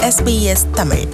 SBS Tamil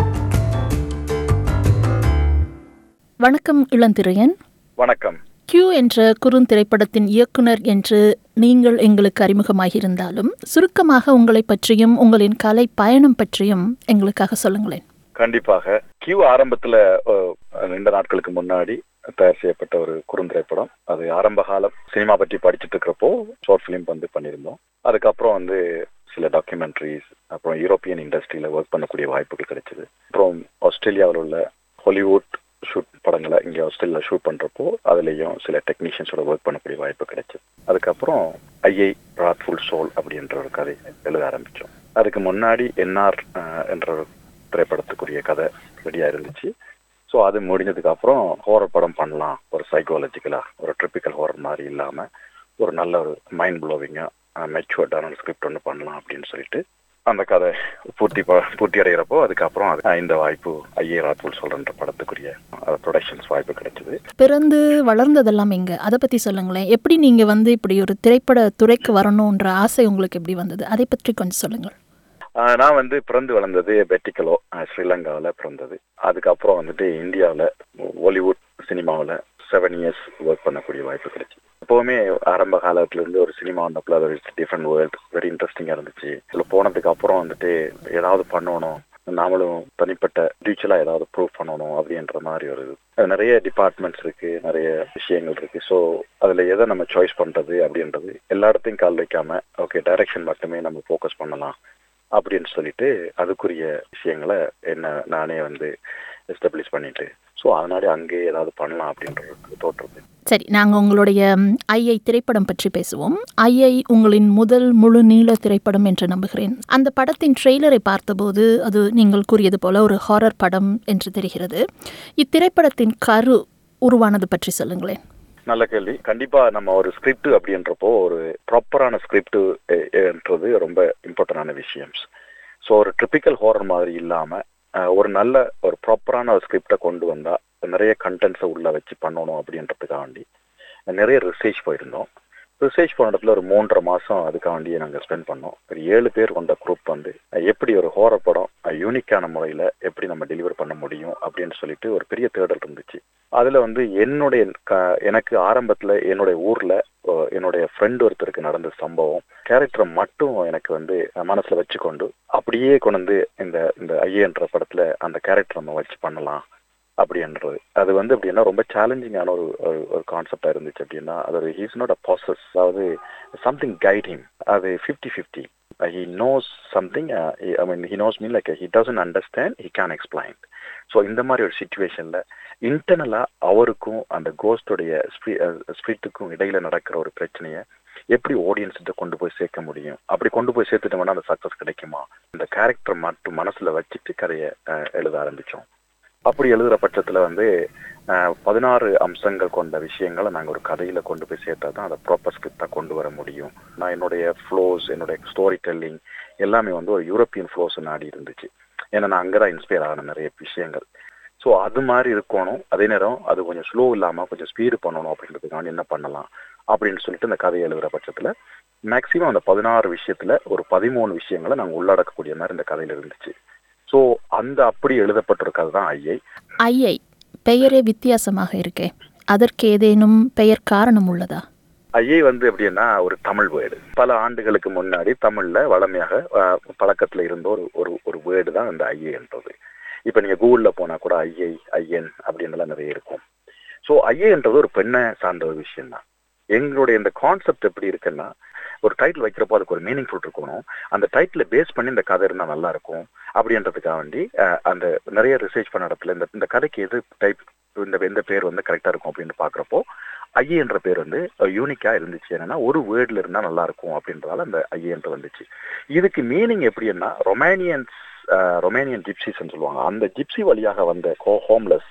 வணக்கம் இளந்திரையன் வணக்கம் Q என்ற குறுந்திரைப்படத்தின் இயக்குனர் என்று நீங்கள் எங்களுக்கு அறிமுகமாகியிருந்தாலும் சுருக்கமாக உங்களை பற்றியும் உங்களின் கலை பயணம் பற்றியும் எங்களுக்காக சொல்லுங்களேன் கண்டிப்பாக கியூ ஆரம்பத்துல அஹ், ரெண்டு நாட்களுக்கு முன்னாடி தயார் செய்யப்பட்ட ஒரு குறுந்திரைப்படம் அது ஆரம்ப காலம் சினிமா பற்றி படிச்சுட்டு இருக்கிறப்போ ஷார்ட் ஃபிலிம் வந்து பண்ணியிருந்தோம் அதுக்கப்புறம் வந்து சில டாக்குமெண்ட்ரிஸ் அப்புறம் யூரோப்பியன் இண்டஸ்ட்ரியில ஒர்க் பண்ணக்கூடிய வாய்ப்புகள் கிடைச்சது அப்புறம் ஆஸ்திரேலியாவில் உள்ள ஹாலிவுட் ஷூட் படங்களை இங்கே ஆஸ்திரேலியா ஷூட் பண்றப்போ அதுலேயும் சில டெக்னீஷியன்ஸோட ஒர்க் பண்ணக்கூடிய வாய்ப்பு கிடைச்சது அதுக்கப்புறம் ஐஐ ராத்ஃபுல் சோல் அப்படின்ற ஒரு கதை எழுத ஆரம்பிச்சோம் அதுக்கு முன்னாடி என்ஆர் என்ற ஒரு திரைப்படத்துக்குரிய கதை ரெடியா இருந்துச்சு ஸோ அது முடிஞ்சதுக்கு அப்புறம் ஹோரர் படம் பண்ணலாம் ஒரு சைக்காலஜிக்கலா ஒரு ட்ரிப்பிக்கல் ஹோரர் மாதிரி இல்லாம ஒரு நல்ல ஒரு மைண்ட் ப்ளோவிங்கா மெச்சுவர்டான ஒரு ஸ்கிரிப்ட் ஒன்று பண்ணலாம் அப்படின்னு சொல்லிட்டு அந்த கதை பூர்த்தி ப- பூர்த்தி அடைகிறப்போ அதுக்கப்புறம் அது இந்த வாய்ப்பு ஐஏ ராத்புல் சொல்றன்ற படத்துக்குரிய ப்ரொடக்ஷன்ஸ் வாய்ப்பு கிடைச்சது பிறந்து வளர்ந்ததெல்லாம் எங்க அதை பற்றி சொல்லுங்களேன் எப்படி நீங்கள் வந்து இப்படி ஒரு திரைப்பட துறைக்கு வரணுன்ற ஆசை உங்களுக்கு எப்படி வந்தது அதை பற்றி கொஞ்சம் சொல்லுங்கள் ஆஹ் நான் வந்து பிறந்து வளர்ந்தது பெட்டிக்கலோ ஸ்ரீலங்காவில் பிறந்தது அதுக்கப்புறம் வந்துட்டு இந்தியாவில் ஹாலிவுட் சினிமாவில் செவன் இயர்ஸ் ஒர்க் பண்ணக்கூடிய வாய்ப்பு கிடைச்சு எப்போவுமே ஆரம்ப காலத்துல இருந்து ஒரு சினிமா வந்தப்பல அது ஒரு டிஃப்ரெண்ட் வேர்ல்ட் வெரி இன்ட்ரெஸ்டிங்காக இருந்துச்சு இதில் போனதுக்கு அப்புறம் வந்துட்டு ஏதாவது பண்ணணும் நாமளும் தனிப்பட்ட டியூச்சலாக ஏதாவது ப்ரூவ் பண்ணணும் அப்படின்ற மாதிரி ஒரு இது. அது நிறைய டிபார்ட்மெண்ட்ஸ் இருக்கு நிறைய விஷயங்கள் இருக்கு ஸோ அதில் எதை நம்ம சாய்ஸ் பண்ணுறது அப்படின்றது எல்லா இடத்தையும் கால் வைக்காம ஓகே டைரக்ஷன் மட்டுமே நம்ம ஃபோக்கஸ் பண்ணலாம் அப்படின்னு சொல்லிட்டு அதுக்குரிய விஷயங்களை என்ன நானே வந்து எஸ்டாப்ளிஷ் பண்ணிட்டு ஸோ அதனால அங்கேயே ஏதாவது பண்ணலாம் அப்படின்றது தோற்றுறது சரி நாங்கள் உங்களுடைய ம், ஐஐ திரைப்படம் பற்றி பேசுவோம் ஐஐ உங்களின் முதல் முழு நீள திரைப்படம் என்று நம்புகிறேன் அந்த படத்தின் ட்ரெய்லரை பார்த்தபோது அது நீங்கள் கூறியது போல ஒரு ஹாரர் படம் என்று தெரிகிறது இத்திரைப்படத்தின் கரு உருவானது பற்றி சொல்லுங்களேன் நல்ல கேள்வி கண்டிப்பா நம்ம ஒரு ஸ்கிரிப்ட் அப்படின்றப்போ ஒரு ப்ராப்பரான ஸ்கிரிப்ட் என்றது ரொம்ப இம்பார்ட்டன்டான விஷயம் ஸோ ஒரு ட்ரிப்பிக்கல் ஹாரர் மாதிரி இல்லாம அஹ், ஒரு நல்ல ஒரு ப்ராப்பரான ஒரு ஸ்கிரிப்டை கொண்டு வந்தா நிறைய கண்டென்ட்ஸை உள்ள வச்சு பண்ணணும் அப்படின்றதுக்காண்டி நிறைய ரிசர்ச் போயிருந்தோம் ரிசர்ச் போன இடத்துல ஒரு மூன்றரை மாசம் அதுக்காண்டி நாங்கள் ஸ்பெண்ட் பண்ணோம் ஒரு ஏழு பேர் கொண்ட குரூப் வந்து அஹ், எப்படி ஒரு ஹோரர் படம் யூனிக்கான முறையில எப்படி நம்ம டெலிவர் பண்ண முடியும் அப்படின்னு சொல்லிட்டு ஒரு பெரிய தேடல் இருந்துச்சு அதுல வந்து என்னுடைய க- எனக்கு ஆரம்பத்துல என்னுடைய ஊர்ல அஹ், என்னுடைய ஃப்ரெண்ட் ஒருத்தருக்கு நடந்த சம்பவம் கேரக்டரை மட்டும் எனக்கு வந்து மனசுல வச்சுக்கொண்டு அப்படியே கொண்டு வந்து இந்த இந்த ஐயன்ற படத்துல அந்த கேரக்டர் நம்ம வச்சு பண்ணலாம் அப்படின்றது அது வந்து எப்படின்னா ரொம்ப சேலஞ்சிங்கான ஒரு ஒரு- ஒரு கான்செப்டா இருந்துச்சு அப்படின்னா அது ஒரு ஹீஸ் நாட் அ ப்ராசஸ் அதாவது சம்திங் கைட் ஹிம் அது fifty fifty he knows something I mean he knows mean like he doesn't understand he can explain so இந்த மாதிரி ஒரு சுச்சுவேஷன்ல இன்டர்னலா அவருக்கும் அந்த கோஸ்டோடைய ஸ்பிரிட்டுக்கும் இடையில நடக்கிற ஒரு பிரச்சனையை எப்படி ஆடியன்ஸ்கிட்ட கொண்டு போய் சேர்க்க முடியும் அப்படி கொண்டு போய் சேர்த்துட்டோம்னா அந்த சக்சஸ் கிடைக்குமா இந்த கேரக்டர் மட்டும் மனசுல வச்சுட்டு கதையை அஹ், எழுத ஆரம்பிச்சோம் அப்படி எழுதுற பட்சத்துல வந்து அஹ், பதினாறு அம்சங்கள் கொண்ட விஷயங்களை நாங்க ஒரு கதையில கொண்டு போய் சேர்த்தா தான் அதை ப்ராப்பர் ஸ்கிரிப்டா கொண்டு வர முடியும் நான் என்னுடைய ஃப்ளோஸ் என்னுடைய ஸ்டோரி டெல்லிங் எல்லாமே வந்து ஒரு யூரோப்பியன் ஃப்ளோஸ் நாடி இருந்துச்சு ஏன்னா நான் அங்கதான் இன்ஸ்பயர் ஆன நிறைய விஷயங்கள் ஸோ அது மாதிரி இருக்கணும் அதே நேரம் அது கொஞ்சம் ஸ்லோ இல்லாம கொஞ்சம் ஸ்பீடு பண்ணணும் அப்படின்றதுக்காண்டி என்ன பண்ணலாம் அப்படின்னு சொல்லிட்டு இந்த கதையை எழுதுற பட்சத்துல மேக்சிமம் அந்த பதினாறு விஷயத்துல ஒரு பதிமூணு விஷயங்களை நாங்க உள்ளடக்கக்கூடிய மாதிரி இந்த கதையில இருந்துச்சு ஸோ அந்த அப்படி எழுதப்பட்ட ஒரு கதை தான் ஐயை ஐஐ பெயரே வித்தியாசமாக இருக்கே அதற்கு ஏதேனும் பெயர் காரணம் உள்ளதா ஐயை வந்து எப்படின்னா ஒரு தமிழ் வேர்டு பல ஆண்டுகளுக்கு முன்னாடி தமிழ்ல வளமையாக அஹ், பழக்கத்துல இருந்த ஒரு ஒரு ஒரு வேர்டு தான் இந்த ஐஏ என்றது இப்ப நீங்க கூகுள்ல போனா கூட ஐஐ ஐஎன் அப்படின்னுலாம் நிறைய இருக்கும் ஸோ ஐஏன்றது ஒரு பெண்ணை சார்ந்த ஒரு விஷயம் தான் எங்களுடைய இந்த கான்செப்ட் எப்படி இருக்குன்னா ஒரு டைட்டில் வைக்கிறப்போ அதுக்கு ஒரு மீனிங்ஃபுல் இருக்கணும் அந்த டைட்டில் பேஸ் பண்ணி இந்த கதை இருந்தால் நல்லா இருக்கும் அப்படின்றதுக்காக வேண்டி அஹ், அந்த நிறைய ரிசர்ச் பண்ண இடத்துல இந்த இந்த கதைக்கு எது டைப் இந்த எந்த பேர் வந்து கரெக்டாக இருக்கும் அப்படின்னு பார்க்குறப்போ ஐஏ என்ற பேர் வந்து யூனிக்கா இருந்துச்சு என்னன்னா ஒரு வேர்ட்ல இருந்தா நல்லா இருக்கும் அப்படின்றதால அந்த ஐஏ என்று வந்துச்சு இதுக்கு மீனிங் எப்படின்னா ரொமேனியன்ஸ் ரொமேனியன் ஜிப்சிஸ் சொல்லுவாங்க அந்த ஜிப்சி வழியாக வந்த ஹோம்லெஸ்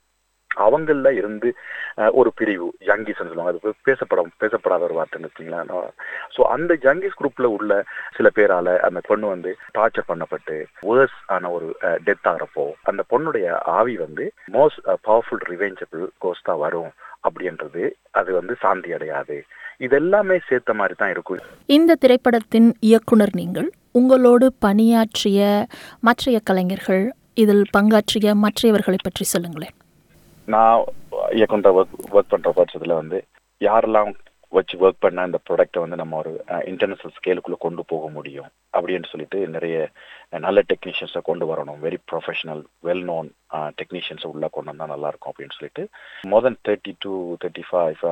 அவங்கள இருந்து அஹ், ஒரு பிரிவு ஜங்கிஸ் சொல்லுவாங்க அது பேசப்படும் பேசப்படாத ஒரு வார்த்தைன்னு வச்சுங்களேன் ஸோ அந்த ஜங்கிஸ் குரூப்ல உள்ள சில பேரால அந்த பொண்ணு வந்து டார்ச்சர் பண்ணப்பட்டு வேர்ஸ் ஆன ஒரு டெத் ஆகிறப்போ அந்த பொண்ணுடைய ஆவி வந்து மோஸ்ட் பவர்ஃபுல் ரிவெஞ்சபிள் கோஸ்டா வரும் அப்படின்றது அது வந்து சாந்தி அடையாது இது எல்லாமே சேர்த்த மாதிரி தான் இருக்கும் இந்த திரைப்படத்தின் இயக்குனர் நீங்கள் உங்களோடு பணியாற்றிய மற்றைய கலைஞர்கள் இதில் பங்காற்றிய மற்றவர்களை பற்றி சொல்லுங்களேன் நான் இயக்குனர் ஒர்க் ஒர்க் பண்ற பட்சத்துல வந்து யாரெல்லாம் வச்சு ஒர்க் பண்ண இந்த ப்ராடக்ட்டை வந்து நம்ம ஒரு இன்டர்நேஷனல் ஸ்கேலுக்குள்ள கொண்டு போக முடியும் அப்படின்னு சொல்லிட்டு நிறைய நல்ல டெக்னீஷியன்ஸை கொண்டு வரணும் வெரி ப்ரொஃபஷனல் வெல் நோன் டெக்னீஷியன்ஸை உள்ள கொண்டு வந்தால் நல்லா இருக்கும் அப்படின்னு சொல்லிட்டு more than thirty to thirty five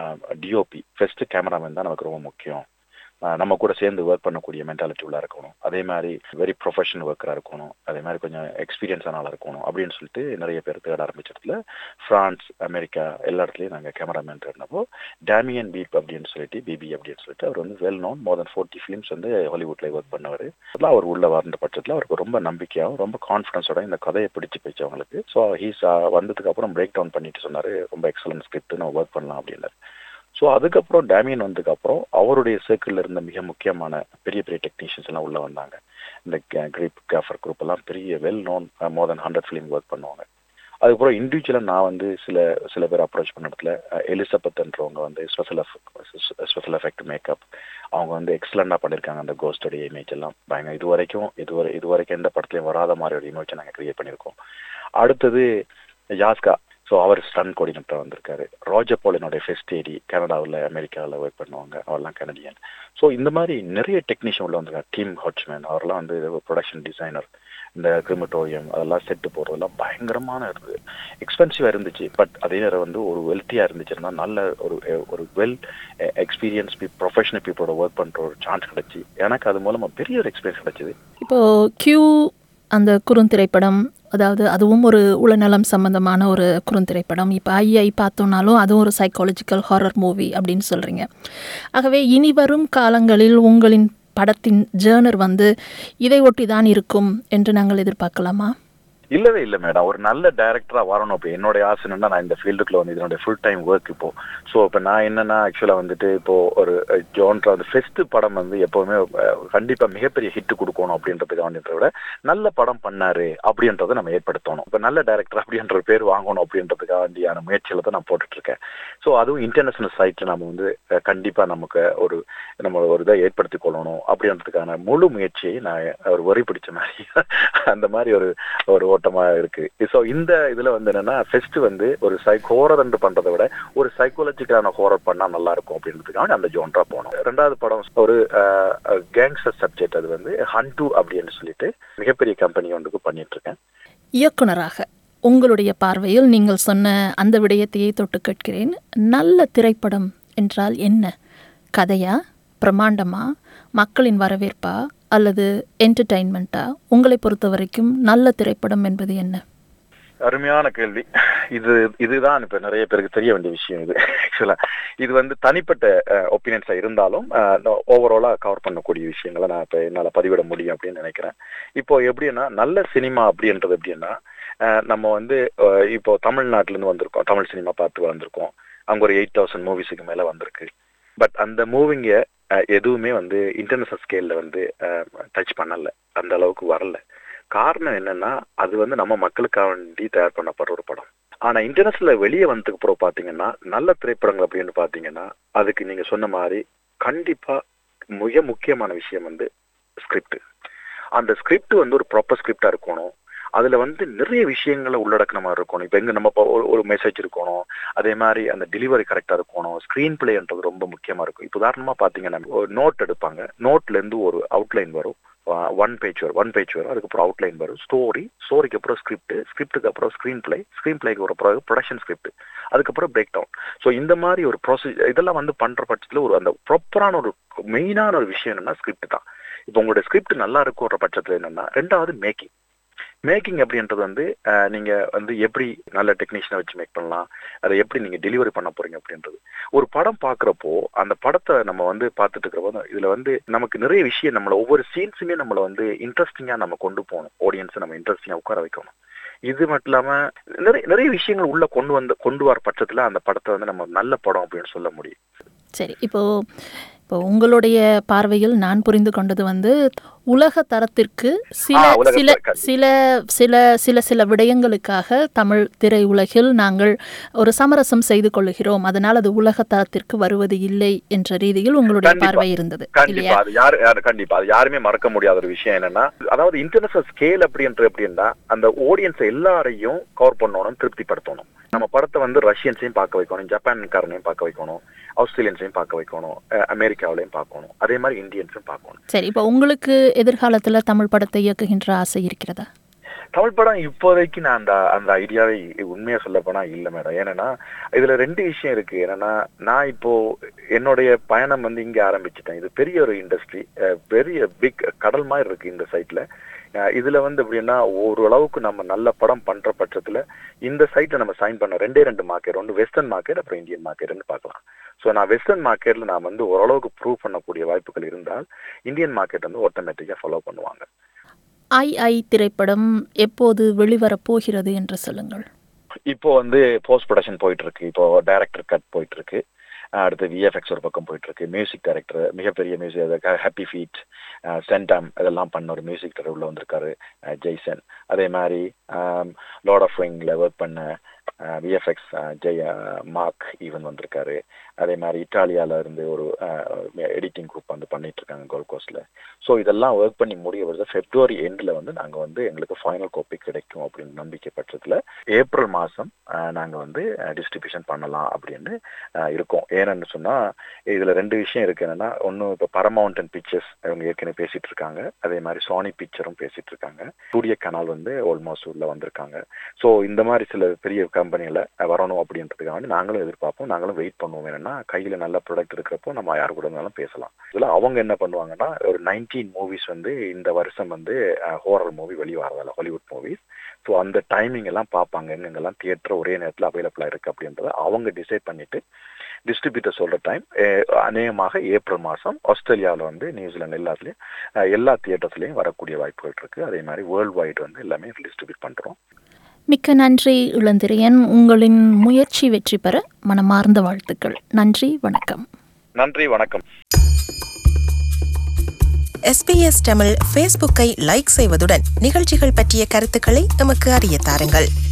DOP first cameraman தான் நமக்கு ரொம்ப முக்கியம் ஆஹ் நம்ம கூட சேர்ந்து ஒர்க் பண்ணக்கூடிய மென்டாலிட்டி உள்ள இருக்கணும் அதே மாதிரி வெரி ப்ரொஃபஷனல் ஒர்க்கராக இருக்கணும் அதே மாதிரி கொஞ்சம் எக்ஸ்பீரியன்ஸான இருக்கணும் அப்படின்னு சொல்லிட்டு நிறைய பேர் தேட ஆரம்பிச்ச இடத்துல ஃப்ரான்ஸ் அமெரிக்கா எல்லா இடத்துலையும் நாங்கள் கேமராமேன் தேடினப்போ டேமியன் பீப் அப்படின்னு சொல்லிட்டு பிபி அப்படின்னு சொல்லிட்டு அவர் வந்து well known more than forty films வந்து ஹாலிவுட்ல ஒர்க் பண்ணவர் அதெல்லாம் அவர் உள்ள வந்த பட்சத்தில் அவருக்கு ரொம்ப நம்பிக்கையாகவும் ரொம்ப கான்ஃபிடன்ஸோட இந்த கதையை பிடிச்சி போச்சு அவங்களுக்கு ஸோ ஹீஸ் வந்ததுக்கு அப்புறம் பிரேக் டவுன் பண்ணிட்டு சொன்னார் ரொம்ப எக்ஸலன்ட் ஸ்கிரிப்ட் நம்ம ஒர்க் பண்ணலாம் அப்படின்னாரு ஸோ அதுக்கப்புறம் டேமியன் வந்ததுக்கப்புறம் அவருடைய சர்க்கிளில் இருந்த மிக முக்கியமான பெரிய பெரிய டெக்னீஷியன்ஸ் எல்லாம் உள்ள வந்தாங்க இந்த கிரிப் கேஃபர் குரூப் எல்லாம் பெரிய well known more than hundred film work பண்ணுவாங்க அதுக்கப்புறம் இண்டிவிஜுவலாக நான் வந்து சில சில பேர் அப்ரோச் பண்ண இடத்துல எலிசபெத்ன்றவங்க வந்து ஸ்பெஷல் ஸ்பெஷல் எஃபெக்ட் மேக்கப் அவங்க வந்து எக்ஸலண்டாக பண்ணியிருக்காங்க அந்த கோஸ்டோடைய இமேஜ் எல்லாம் பயங்கர இது வரைக்கும் இதுவரை இது வரைக்கும் எந்த படத்துலையும் வராத மாதிரி ஒரு இமேஜை நாங்கள் கிரியேட் பண்ணியிருக்கோம் அடுத்தது யாஸ்கா ஸோ அவர் ஸ்டன் கோஆர்டினேட்டர் வந்திருக்காரு ரோஜபால் என்னுடைய ஃபெஸ்ட் ஏடி கனடாவில் அமெரிக்காவில் ஒர்க் பண்ணுவாங்க அவர்லாம் கனடியன் ஸோ இந்த மாதிரி நிறைய டெக்னீஷியன் உள்ள வந்திருக்காங்க டீம் ஹாட்ச்மேன் அவர்லாம் வந்து ப்ரொடக்ஷன் டிசைனர் இந்த கிரிமட்டோரியம் அதெல்லாம் செட்டு போடுறதெல்லாம் பயங்கரமான இருந்தது எக்ஸ்பென்சிவாக இருந்துச்சு பட் அதே நேரம் வந்து ஒரு வெல்த்தியாக இருந்துச்சுன்னா நல்ல ஒரு ஒரு வெல் எக்ஸ்பீரியன்ஸ் பீ ப்ரொஃபஷனல் பீப்புளோட ஒர்க் பண்ணுற ஒரு சான்ஸ் கிடைச்சி எனக்கு அது மூலமாக பெரிய ஒரு எக்ஸ்பீரியன்ஸ் கிடைச்சிது இப்போது கியூ அந்த குறுந்திரைப்படம் அதாவது அதுவும் ஒரு உளநலம் சம்பந்தமான ஒரு குறுந்திரைப்படம் இப்போ ஐஐ பார்த்தோம்னாலும் அதுவும் ஒரு சைக்காலஜிக்கல் ஹாரர் மூவி அப்படின்னு சொல்கிறீங்க ஆகவே இனி வரும் காலங்களில் உங்களின் படத்தின் ஜேர்னர் வந்து இதை ஒட்டி தான் இருக்கும் என்று நாங்கள் எதிர்பார்க்கலாமா இல்லவே இல்லை மேடம் ஒரு நல்ல டைரக்டரா வரணும் இப்போ என்னுடைய ஆசை என்னன்னா நான் இந்த ஃபீல்டுக்குள்ள வந்து இதனுடைய ஃபுல் டைம் ஒர்க் இப்போ ஸோ இப்போ நான் என்னன்னா ஆக்சுவலா வந்துட்டு இப்போ ஒரு ஜோன்ரா வந்து ஃபெஸ்ட் படம் வந்து எப்பவுமே கண்டிப்பா மிகப்பெரிய ஹிட் கொடுக்கணும் அப்படின்றதுக்காக விட நல்ல படம் பண்ணாரு அப்படின்றத நம்ம ஏற்படுத்தணும் இப்போ நல்ல டைரக்டர் அப்படின்ற பேர் வாங்கணும் அப்படின்றதுக்காண்டியான முயற்சியில தான் நான் போட்டுட்டு இருக்கேன் ஸோ அதுவும் இன்டர்நேஷனல் சைட்ல நம்ம வந்து கண்டிப்பா நமக்கு ஒரு நம்ம ஒரு இதை ஏற்படுத்தி கொள்ளணும் அப்படின்றதுக்கான முழு முயற்சியை நான் ஒரு வரி பிடிச்ச மாதிரி அந்த மாதிரி ஒரு ஒரு ஓட்டமா இருக்கு ஸோ இந்த இதுல வந்து என்னன்னா ஃபெஸ்ட் வந்து ஒரு சைக் ஹோரர் என்று பண்றதை விட ஒரு சைக்காலஜிக்கலான ஹோரர் பண்ணா நல்லா இருக்கும் அப்படின்றதுக்காக அந்த ஜோன்ரா போனோம் ரெண்டாவது படம் ஒரு கேங்ஸ்டர் சப்ஜெக்ட் அது வந்து ஹன்டூ அப்படின்னு சொல்லிட்டு மிகப்பெரிய கம்பெனி ஒன்றுக்கு பண்ணிட்டு இருக்கேன் இயக்குனராக உங்களுடைய பார்வையில் நீங்கள் சொன்ன அந்த விடயத்தையே தொட்டு கேட்கிறேன் நல்ல திரைப்படம் என்றால் என்ன கதையா பிரமாண்டமா மக்களின் வரவேற்பா அல்லது என்டர்டைன்மெண்ட்டா உங்களை பொறுத்த வரைக்கும் நல்ல திரைப்படம் என்பது என்ன அருமையான கேள்வி இது இதுதான் இப்ப நிறைய பேருக்கு தெரிய வேண்டிய விஷயம் இது ஆக்சுவலா இது வந்து தனிப்பட்ட ஒப்பீனியன்ஸா இருந்தாலும் ஓவராலா கவர் பண்ணக்கூடிய விஷயங்களை நான் இப்ப என்னால பதிவிட முடியும் அப்படின்னு நினைக்கிறேன் இப்போ எப்படின்னா நல்ல சினிமா அப்படின்றது எப்படின்னா நம்ம வந்து இப்போ தமிழ்நாட்டுல இருந்து வந்திருக்கோம் தமிழ் சினிமா பார்த்து வந்திருக்கோம் அங்க ஒரு எயிட் தௌசண்ட் மூவிஸுக்கு மேல வந்திருக்கு பட் அந்த மூவிங்க எதுவுமே வந்து இன்டர்நேஷனல் ஸ்கேல்ல வந்து டச் பண்ணல அந்த அளவுக்கு வரல காரணம் என்னன்னா அது வந்து நம்ம மக்களுக்காக வேண்டி தயார் பண்ணப்படுற ஒரு படம் ஆனா இன்டர்நேஷனல்ல வெளியே வந்ததுக்கு அப்புறம் பாத்தீங்கன்னா நல்ல திரைப்படங்கள் அப்படின்னு பாத்தீங்கன்னா அதுக்கு நீங்க சொன்ன மாதிரி கண்டிப்பா மிக முக்கியமான விஷயம் வந்து ஸ்கிரிப்ட் அந்த ஸ்கிரிப்ட் வந்து ஒரு ப்ராப்பர் ஸ்கிரிப்டா இருக்கணும் அதுல வந்து நிறைய விஷயங்களை உள்ளடக்கின மாதிரி இருக்கணும் இப்போ எங்க நம்ம ஒரு மெசேஜ் இருக்கணும் அதே மாதிரி அந்த டெலிவரி கரெக்டா இருக்கணும் ஸ்கிரீன் பிளேன்றது ரொம்ப முக்கியமா இருக்கும் இப்போ உதாரணமா பாத்தீங்கன்னா ஒரு நோட் எடுப்பாங்க நோட்ல இருந்து ஒரு அவுட்லைன் வரும் ஒன் பேஜ் வரும் ஒன் பேஜ் வரும் அதுக்கப்புறம் அவுட்லைன் வரும் ஸ்டோரி ஸ்டோரிக்கு அப்புறம் ஸ்கிரிப்ட் ஸ்கிரிப்டுக்கு அப்புறம் ஸ்க்ரீன் பிளே ஸ்க்ரீன் பிளேக்கு அப்புறம் ப்ரொடக்ஷன் ஸ்கிரிப்ட் அதுக்கப்புறம் பிரேக் டவுன் ஸோ இந்த மாதிரி ஒரு ப்ராசஸ் இதெல்லாம் வந்து பண்ற பட்சத்தில் ஒரு அந்த ப்ராப்பரான ஒரு மெயினான ஒரு விஷயம் என்னன்னா ஸ்கிரிப்ட் தான் இப்போ உங்களோட ஸ்கிரிப்ட் நல்லா இருக்குன்ற பட்சத்தில் என்னன்னா ரெண்டாவது மேக்கிங் மேக்கிங் அப்படின்றது வந்து நீங்க வந்து எப்படி நல்ல டெக்னீஷியனை வச்சு மேக் பண்ணலாம் அதை எப்படி நீங்க டெலிவரி பண்ண போறீங்க அப்படின்றது ஒரு படம் பாக்குறப்போ அந்த படத்தை நம்ம வந்து பார்த்துட்டு இருக்கிறப்போ இதுல வந்து நமக்கு நிறைய விஷயம் நம்மள ஒவ்வொரு சீன்ஸுமே நம்மள வந்து இன்ட்ரெஸ்டிங்கா நம்ம கொண்டு போகணும் ஆடியன்ஸை நம்ம இன்ட்ரெஸ்டிங்கா உட்கார வைக்கணும் இது மட்டும் இல்லாம நிறைய நிறைய விஷயங்கள் உள்ள கொண்டு வந்து கொண்டு வர பட்சத்துல அந்த படத்தை வந்து நம்ம நல்ல படம் அப்படின்னு சொல்ல முடியும் சரி இப்போ இப்போ உங்களுடைய பார்வையில் நான் புரிந்து கொண்டது வந்து உலக தரத்திற்கு சில ஆ, உலக சில தர- சில சில சில சில விடயங்களுக்காக தமிழ் திரையுலகில் நாங்கள் ஒரு சமரசம் செய்து கொள்கிறோம் அதனால் அது உலக தரத்திற்கு வருவது இல்லை என்ற ரீதியில் உங்களுடைய கண்டிப்பா. பார்வை இருந்தது கண்டிப்பா இல்லையா அது யாரு யாரு கண்டிப்பா அது யாருமே மறக்க முடியாத ஒரு விஷயம் என்னன்னா அதாவது இன்டர்நேஷனல் ஸ்கேல் அப்படின்ற எப்படின்னா அந்த ஆடியன்ஸ் எல்லாரையும் கவர் பண்ணணும் திருப்திப்படுத்தணும் நம்ம படத்தை வந்து ரஷ்யன்ஸையும் பார்க்க வைக்கணும் ஜப்பான்காரனையும் பார்க்க வைக்கணும் ஆஸ்திரேலியன்ஸையும் பார்க்க வைக்கணும் அஹ் அமெரிக்காவிலையும் பார்க்கணும் அதே மாதிரி இந்தியன்ஸும் பார்க்கணும் சரி இப்போ உங்களுக்கு எதிர்காலத்துல தமிழ் படத்தை இயக்குகின்ற ஆசை இருக்கிறதா தமிழ் படம் இப்போதைக்கு நான் அந்த அந்த ஐடியாவை உண்மையா சொல்ல போனா இல்ல மேடம் ஏன்னா இதுல ரெண்டு விஷயம் இருக்கு என்னன்னா நான் இப்போ என்னுடைய பயணம் வந்து இங்க ஆரம்பிச்சிட்டேன் இது பெரிய ஒரு இண்டஸ்ட்ரி பெரிய பிக் கடல் மாதிரி இருக்கு இந்த சைட்ல இதுல வந்து எப்படின்னா ஓரளவுக்கு நம்ம நல்ல படம் பண்ற பட்சத்துல இந்த சைட்ல நம்ம சைன் பண்ண ரெண்டே ரெண்டு மார்க்கெட் ஒன்று வெஸ்டர்ன் மார்க்கெட் அப்புறம் இந்தியன் மார்க்கெட்னு பார்க்கலாம் ஸோ நான் வெஸ்டர்ன் மார்க்கெட்ல நான் வந்து ஓரளவுக்கு ப்ரூவ் பண்ணக்கூடிய வாய்ப்புகள் இருந்தால் இந்தியன் மார்க்கெட் வந்து ஆட்டோமேட்டிக்கா ஃபாலோ பண்ணுவாங்க ஐ ஐ திரைப்படம் எப்போது வெளிவரப் போகிறது என்று சொல்லுங்கள் இப்போ வந்து போஸ்ட் ப்ரொடக்ஷன் போயிட்டு இருக்கு இப்போ டைரக்டர் கட் போயிட்டு இருக்கு அஹ் அடுத்து விஎஃப்எக்ஸ் ஒரு பக்கம் போயிட்டு இருக்கு மியூசிக் டைரக்டர் மிகப்பெரிய மியூசிக் ஹாப்பி ஃபீட் சென்டாம் இதெல்லாம் பண்ண ஒரு மியூசிக் டைரக்டர் உள்ள வந்திருக்காரு அஹ் ஜெய்சன் அதே மாதிரி லார்ட் ஆஃப் ரிங்ல ஒர்க் பண்ண விஎஃப்எக்ஸ் ஜெய் மார்க் ஈவன் வந்திருக்காரு அதே மாதிரி இட்டாலியால இருந்து ஒரு எடிட்டிங் குரூப் வந்து பண்ணிட்டு இருக்காங்க கோல்ட் கோஸ்ட்ல ஸோ இதெல்லாம் ஒர்க் பண்ணி முடிய வருது பிப்ரவரி எண்டில் வந்து நாங்கள் வந்து எங்களுக்கு ஃபைனல் காப்பி கிடைக்கும் அப்படின்னு நம்பிக்கை பட்சத்தில் ஏப்ரல் மாதம் நாங்கள் வந்து டிஸ்ட்ரிபியூஷன் பண்ணலாம் அப்படின்னு அஹ், இருக்கோம் ஏன்னு சொன்னால் இதில் ரெண்டு விஷயம் இருக்கு என்னன்னா ஒன்று இப்போ பரமவுண்டன் பிக்சர்ஸ் இவங்க ஏற்கனவே பேசிட்டு இருக்காங்க அதே மாதிரி சோனி பிக்சரும் பேசிட்டு இருக்காங்க சூரிய கனால் வந்து ஆல்மோஸ்ட் உள்ள வந்திருக்காங்க ஸோ இந்த மாதிரி சில பெரிய கம்பெனியில் வரணும் அப்படின்றதுக்காக வேண்டி நாங்களும் எதிர்பார்ப்போம் நாங்களும் வெயிட் பண்ணுவோம் என்னன்னா கையில் நல்ல ப்ராடக்ட் இருக்கிறப்போ நம்ம யார் கூட இருந்தாலும் பேசலாம் இதில் அவங்க என்ன பண்ணுவாங்கன்னா ஒரு நைன்டீன் மூவிஸ் வந்து இந்த வருஷம் வந்து ஹோரல் மூவி வெளியே வரதில்ல ஹாலிவுட் மூவிஸ் ஸோ அந்த டைமிங் எல்லாம் பார்ப்பாங்க எங்கெங்கெல்லாம் தியேட்டர் ஒரே நேரத்தில் அவைலபிளாக இருக்குது அப்படின்றத அவங்க டிசைட் பண்ணிட்டு டிஸ்ட்ரிபியூட்டர் சொல்கிற டைம் அநேகமாக ஏப்ரல் மாதம் ஆஸ்திரேலியாவில் வந்து நியூசிலாந்து எல்லாத்துலேயும் அஹ், எல்லா தியேட்டர்ஸ்லேயும் வரக்கூடிய வாய்ப்புகள் இருக்குது அதே மாதிரி வேர்ல்டு வைடு வந்து எல்லாமே டிஸ்ட்ரிபியூட் பண்ணுறோம் மிக்க நன்றி இளந்திரையன் உங்களின் முயற்சி வெற்றி பெற மனமார்ந்த வாழ்த்துக்கள் நன்றி வணக்கம் நன்றி வணக்கம் எஸ்பிஎஸ் தமிழ் ஃபேஸ்புக்கை லைக் செய்வதுடன் நிகழ்ச்சிகள் பற்றிய கருத்துக்களை எமக்கு அறிய தாருங்கள்